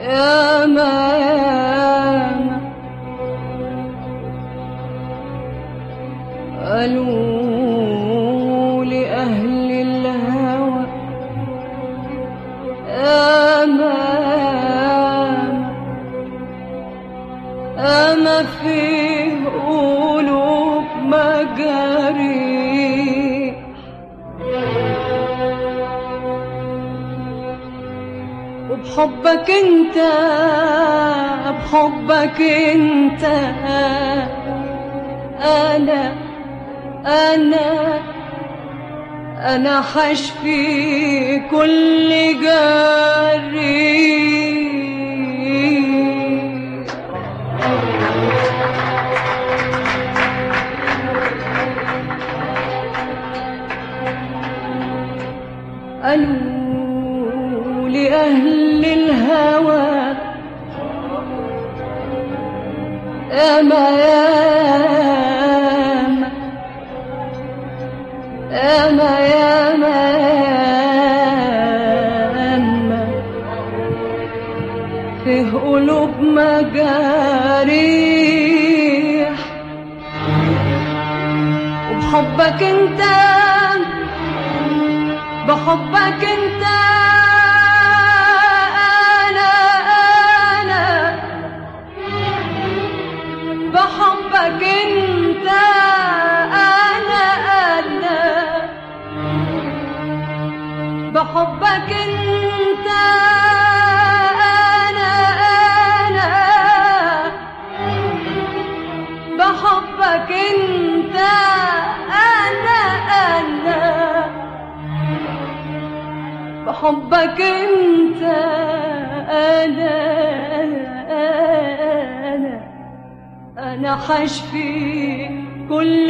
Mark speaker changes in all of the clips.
Speaker 1: يا ما يا ما قالوا لأهل الهوى يا ما يا ما في قلوب مجاريح وبحبك انت بحبك انت انا انا انا حشفي كل جري قالوا لأهل الهوى يا ما يا ما يا ما يا ما فيه قلوب مجاريح وبحبك انت بحبك انت انا انا بحبك انت انا انا بحبك انت انا انا بحبك انت انا انا بحبك انت انا انا انا حشفي كل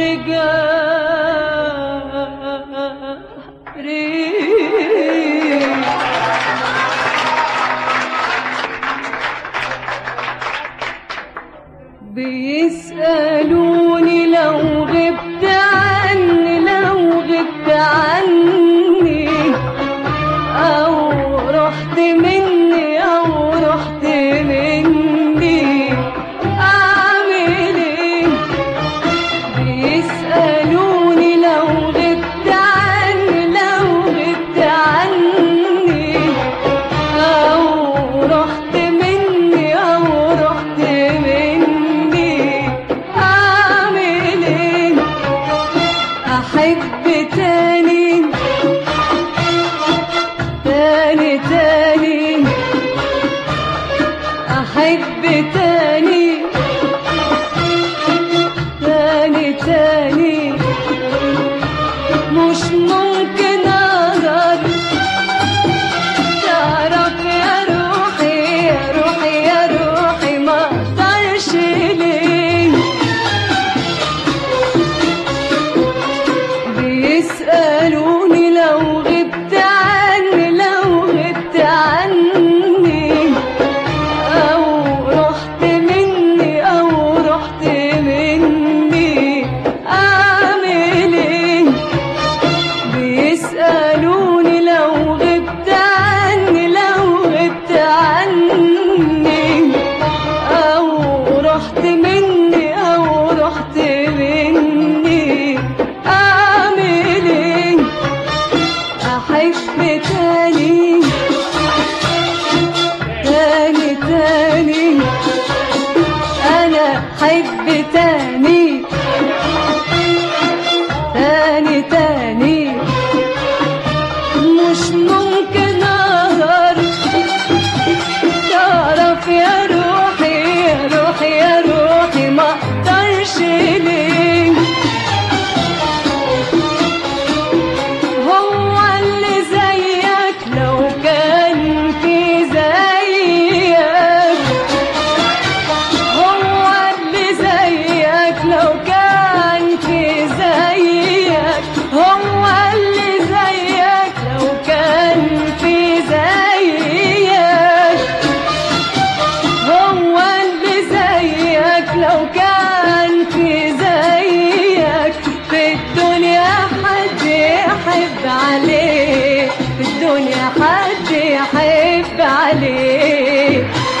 Speaker 1: جاري بيسألوني لو غبت عني لو غبت عني أو رحت مني أو رحت مني أعمل إيه بيسألوني لو غبت عني لو غبت عني أو رحت مني أو رحت مني أعمل إيه أحب تاني تاني تاني أحب تاني تاني تاني مش ممكن أقدر تعرف يا روحي يا روحي يا روحي ما أقدرش ليه بيسألوني لو غبت عني لو غبت عني أو رحت مني أو رحت مني أعمل إيه بيسألوني لو غبت عني لو غبت عني أو رحت مني أو رحت مني أعمل إيه أحب تاني تاني تاني أنا أحب تاني تاني تاني مش ممكن أقدر تعرف يا روحي يا روحي يا روحي ما أقدرش ليه هو اللي زيك لو كان في زيك هو اللي زيك لو كان في زيك هو اللي زيك لو كان في زيك هو اللي زيك لو كان في زيك في الدنيا حد يحب عليه في الدنيا حد يحب عليه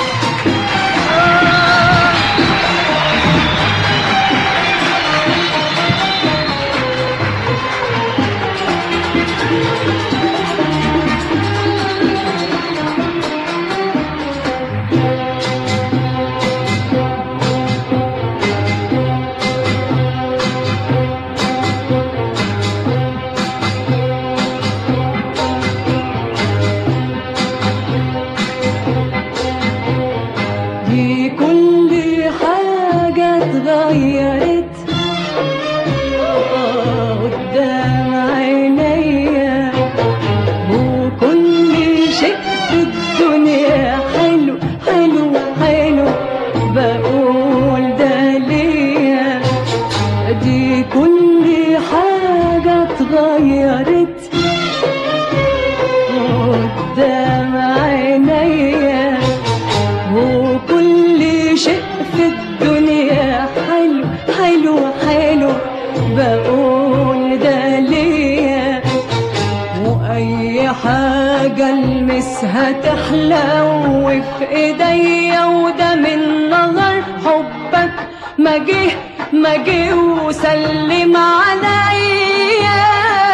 Speaker 1: المسها تحلو في ايديا وده من نظر حبك ما جه ما جه وسلم عليا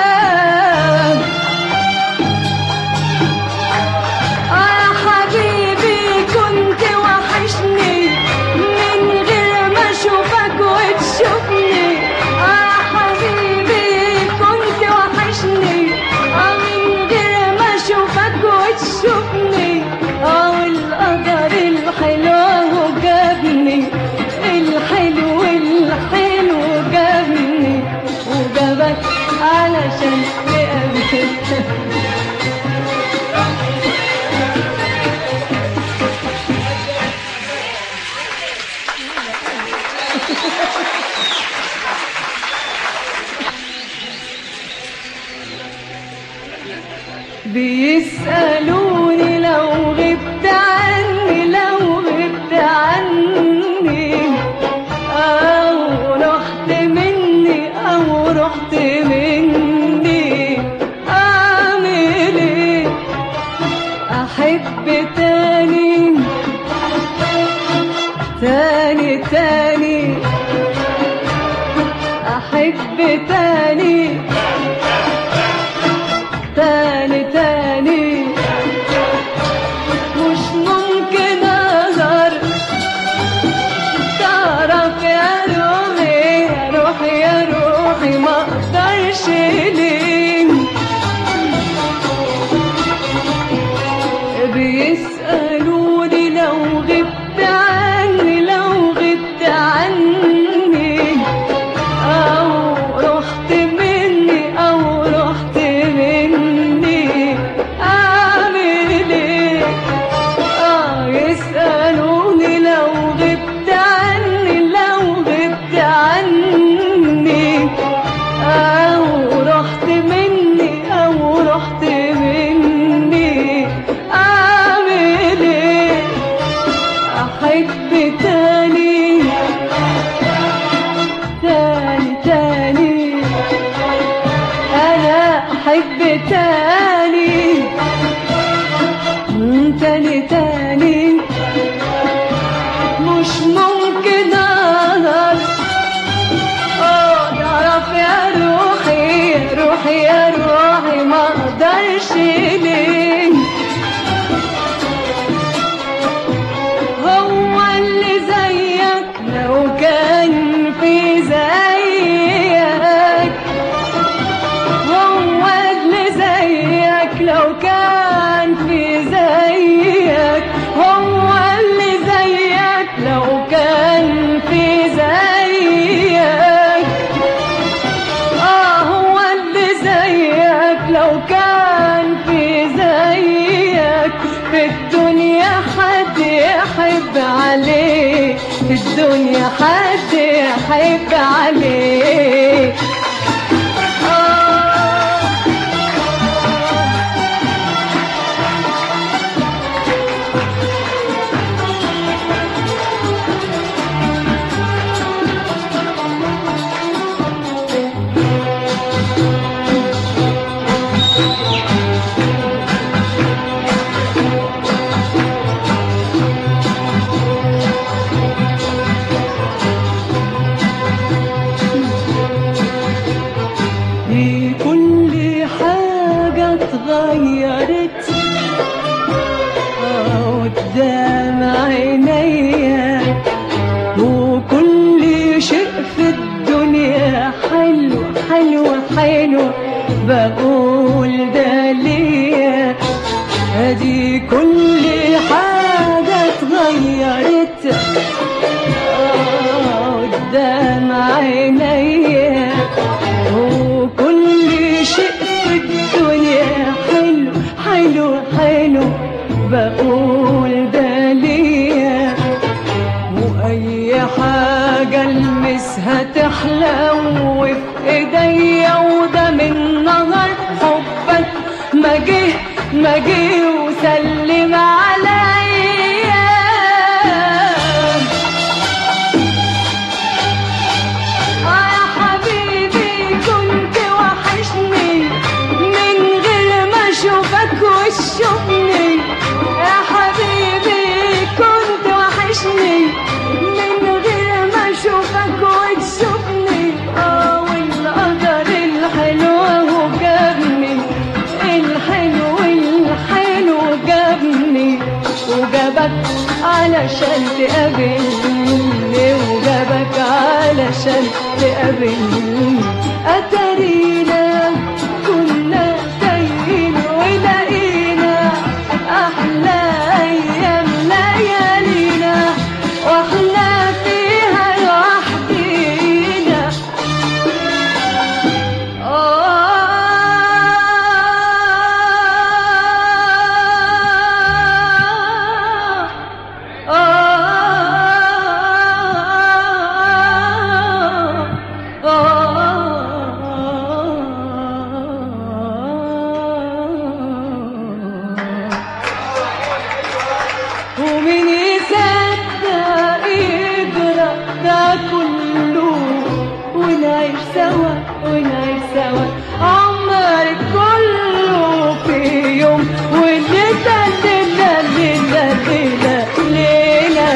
Speaker 1: آه حبيبي كنت وحشني من غير ما اشوفك وتشوفني آه حبيبي كنت وحشني آه من غير ما اشوفك وتشوفني آه والقدر الحلو جابني الحلو الحلو جابني وجابك علشان تقابلك بيسألوني لو غبت عني لو غبت عني أو رحت مني أو رحت مني أعمل إيه أحب تاني تاني تاني أحب تاني تاني تاني مش ممكن أقدر تعرف يا روحي يا روحي يا روحي ما أقدرش ليه بيسألوني لو غبت عني لو غبت عني أو رحت مني أو رحت مني أعمل إيه آه يسألوني لو غبت عني لو غبت عني أو رحت مني أو رحت مني أعمل إيه أحب تاني تاني تاني أنا أحب تاني مم، تاني تاني مش ممكن أقدر آه، تعرف يا روحي يا روحي يا روحي ما أقدرش ليه هو اللي زيك لو كان في زيك هو اللي زيك لو كان في زيك هو اللي زيك لو كان في زيك آه هو اللي زيك لو كان في زيك في الدنيا حد يحب عليه في الدنيا حد يحب عليه آه في كل حاجة اتغيرت آه، قدام عينيا وكل شيء في الدنيا حلو حلو حلو بقول ده ليا ادي كل حاجة اتغيرت آه، قدام عينيا وكل شيء في الدنيا حلو حلو حلو بقول ده ليا واي حاجة المسها تحلو في ايديا وده من نظر حبك ما جه ما جه وسلم عليا آه يا حبيبي كنت وحشني من غير ما اشوفك وتشوفني تشوفني يا حبيبي كنت وحشني من غير ما اشوفك وتشوفني اه والقدر الحلو هو جابني الحلو الحلو جابني وجابك علشان تقابلني وجابك علشان تقابلني أتارينا كنا تايهين ولقينا أحلى أيام ليالينا وإحنا فيها لوحدينا ومين يصدق يجرى ده كله ونعيش سوا ونعيش سوا عمرك كله في يوم وليلة ليلة ليلة ليلة ليلة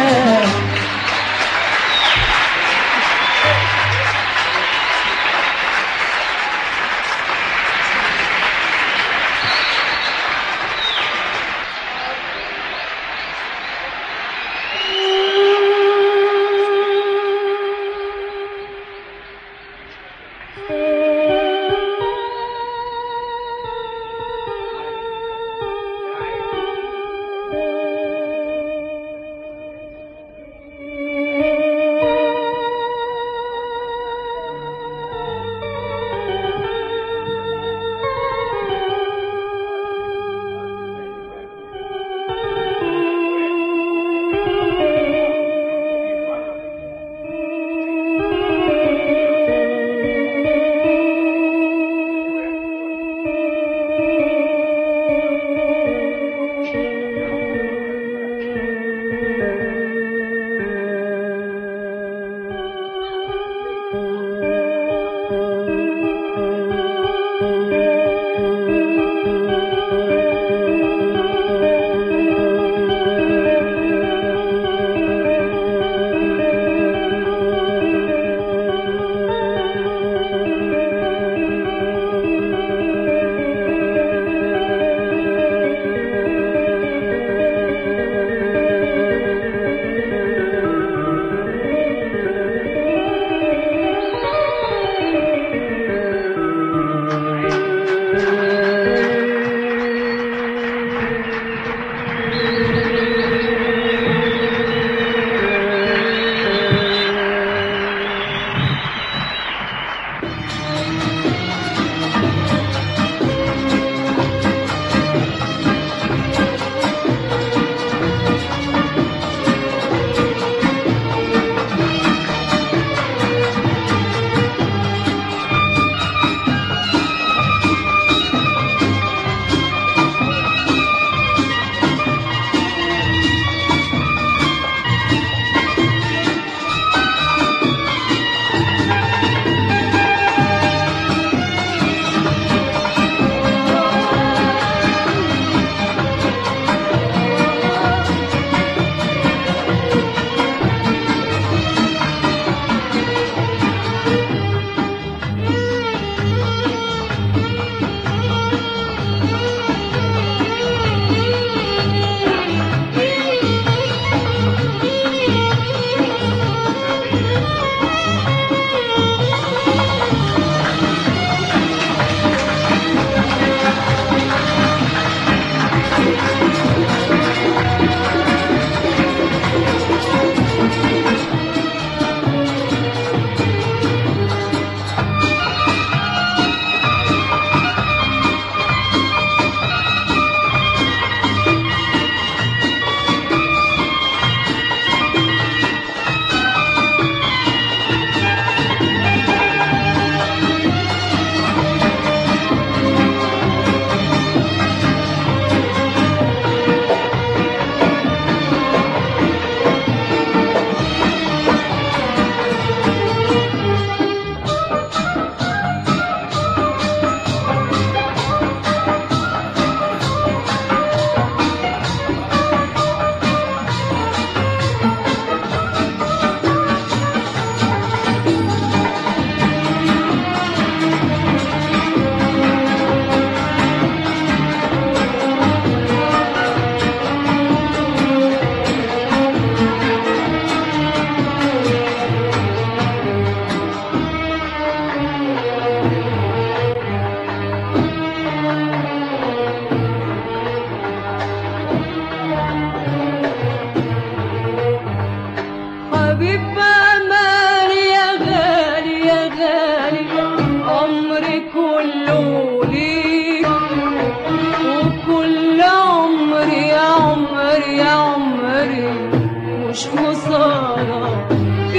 Speaker 1: عمري يا عمري مش خسارة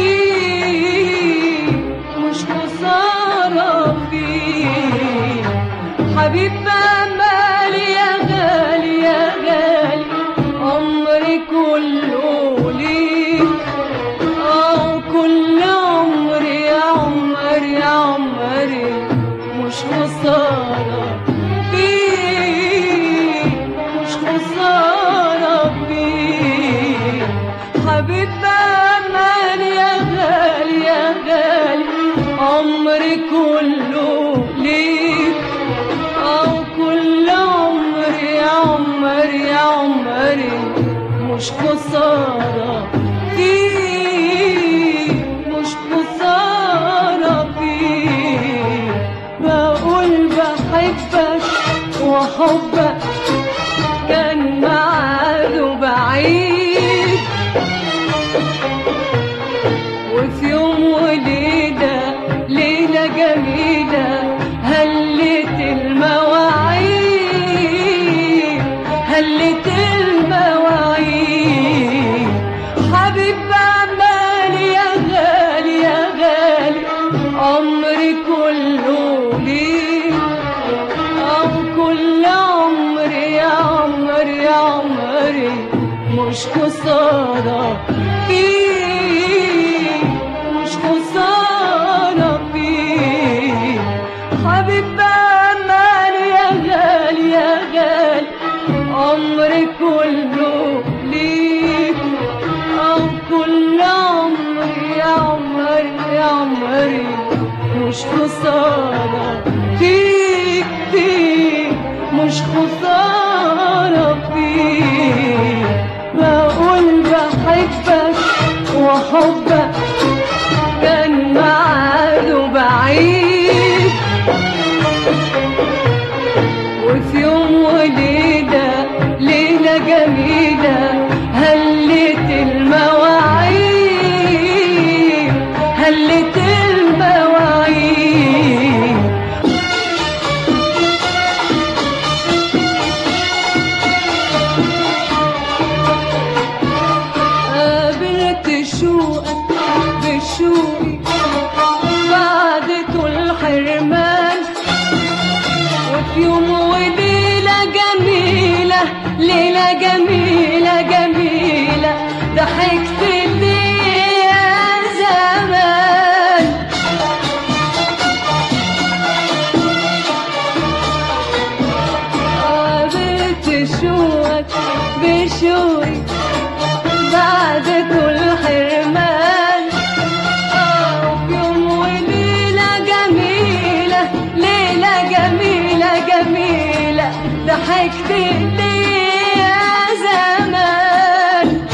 Speaker 1: فيه مش خسارة فيه حبيب أمالي يا غالي يا غالي عمري كله ليك اه كل عمري يا عمري يا عمري مش خسارة فيك مش خسارة فيك حبيب أمالي يا غالي يا غالي عمري كله ليك أو كل عمري يا عمري يا عمري مش خسارة فيك مش خسارة فيك بقول بحبك وحبك كان معاده بعيد وفي يوم وليلة ليلة جميلة هلت المواعيد هلت المواعيد حبيب أمالي يا غالي يا غالي عمري كله ليك أو كل عمري يا عمري يا عمري مش خسارة فيك مش خسارة فيك حبيب أمالي يا غالي يا غالي عمري كله ليك أو كل عمري يا عمري يا عمري مش خسارة فيك فيك مش خسارة فيك بقول بحبك وحبك كان معاده بعيد وفي يوم وليلة ليلة جميلة هلت المواعيد هلت المواعيد قابلت شوقك بشوقي بعد طول حرمان وفي يوم وليلة جميلة ليلة جميلة جميلة ضحكت لي يا زمان قابلت شوقك بشوقي بعد كل حرمان آه، يوم وليلة جميلة ليلة جميلة جميلة ضحكت لي يا زمان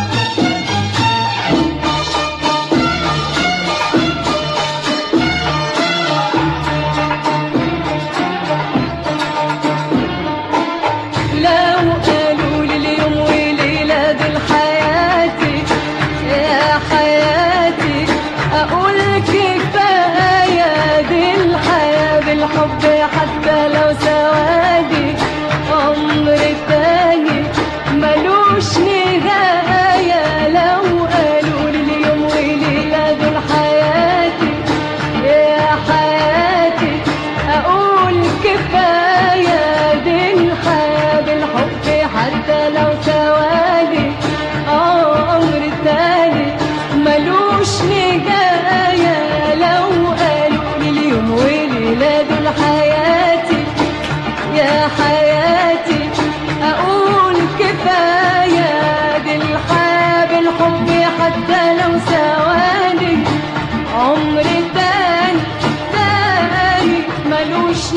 Speaker 1: لو قالوا لي اليوم وليلة دول حياتي يا حياتي أقول كفاية دي الحياة بالحب حتى لو سوادي عمر تاني ملوش نهاية لو قالوا لي اليوم وليلة دول حياتي يا حياتي أقول كفاية دي الحياة بالحب حتى لو سوادي اه عمر تاني ملوش نهاية لو قالوا لي اليوم وليلة دول حياتي يا حياتي أقول كفاية دي الحياة بالحب حتى لو ثواني عمري تاني تاني ملوش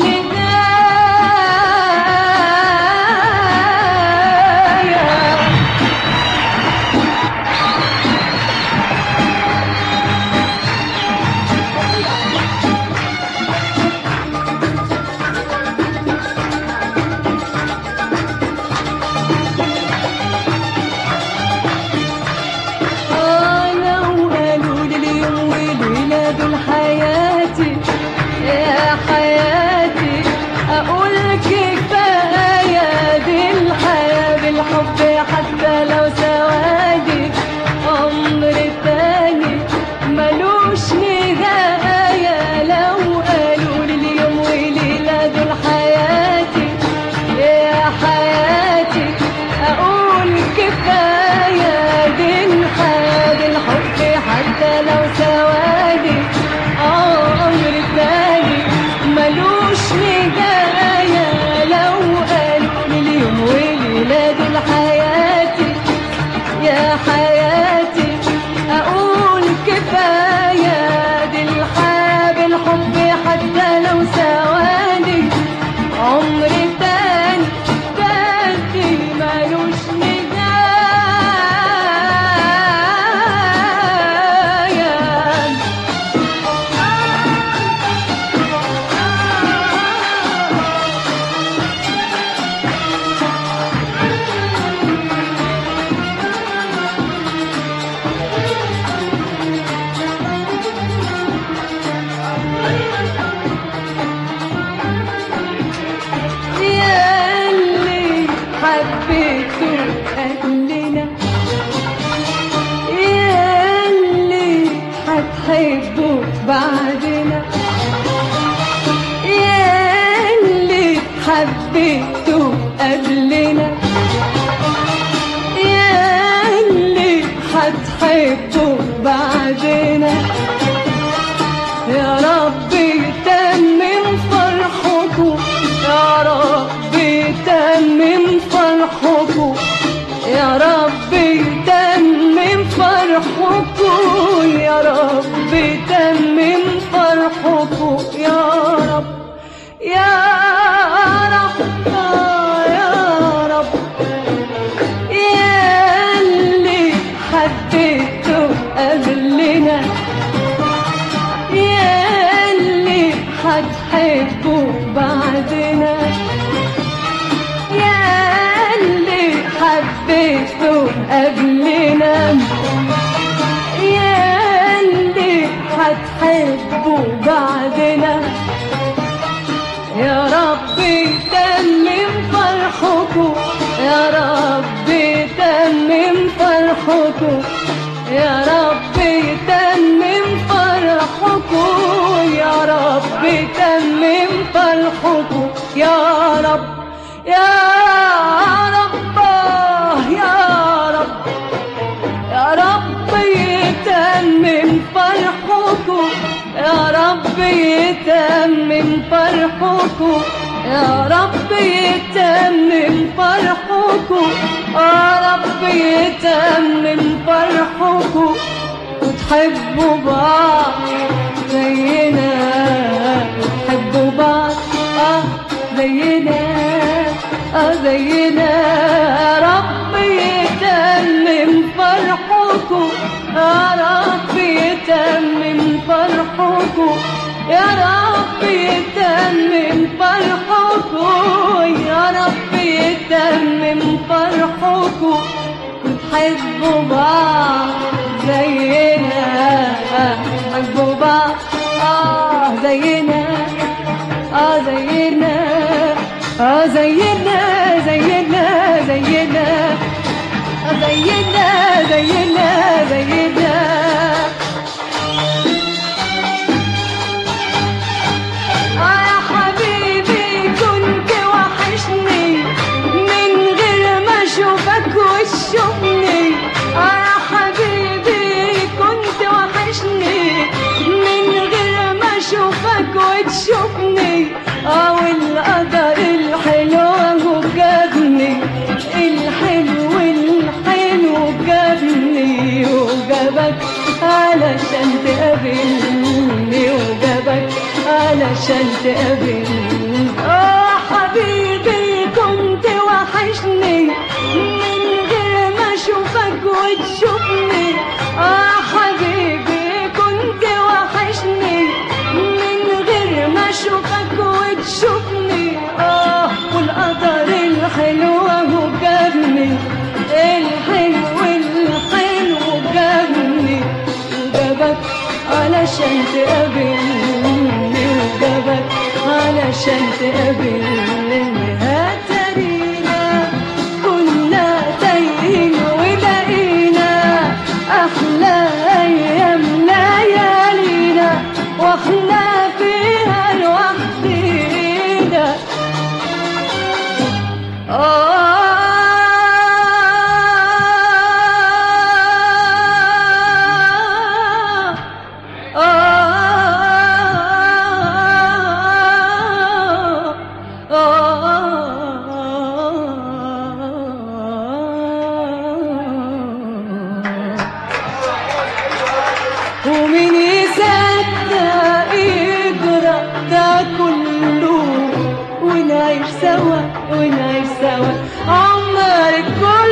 Speaker 1: نهاية آه لو قالوا لي اليوم وليلة دول حياتي يا حياتي أقول كفاية دي الحياة بالحب حبيته قبلنا ياللي هتحبه بعدنا ياللي حبيته قبلنا ياللي هتحبه بعدنا يا رب يتمم فرحكم يا رب يتمم فرحكم يا رب يتمم فرحكم يا رب يتمم فرحكم يا رب يا رب آه يا رب يا اللي حبيته قبلنا يا اللي هتحبه بعدنا يا اللي حبيته قبلنا يا اللي هتحبه بعدنا يا ربي تمم فرحكم يا ربي تمم فرحكم يا ربي تمم فرحكم يا ربي تمم فرحكم يا رب يا رب يا رب يا رب يتمم فرحكم يا رب يتمم فرحكم يا رب يتمم فرحكم يا رب يتمم فرحكم وتحبوا بعض زينا وتحبوا بعض اه زينا اه زينا يا رب يتمم فرحكم يا رب يتمم فرحكم يا رب يتمم فرحكم يا رب يتمم فرحكم وتحبوا بعض زينا تحبوا بعض اه زينا اه زينا اه زينا زينا زينا آه زينا زينا زينا آه يا حبيبي كنت وحشني من غير ما اشوفك وتشوفني آه يا حبيبي كنت وحشني من غير ما اشوفك وتشوفني اه والقدر الحلو هو جابني الحلو الحلو جابني وجابك علشان تقابلني وجابك علشان تقابلني اه حبيبي كنت وحشني من غير ما اشوفك وتشوفني اه حبيبي كنت وحشني من غير ما اشوفك وتشوفني اه والقدر الحلو هو جابني الحلو الحلو جابني وجابك علشان تقابلني وجابك علشان تقابلني هترينا كنا تايهين ولقينا احلى ايام ليالينا واحنا فيها لوحدينا آه ومين يصدق يجرى ده كله ونعيش سوا ونعيش سوا عمر كله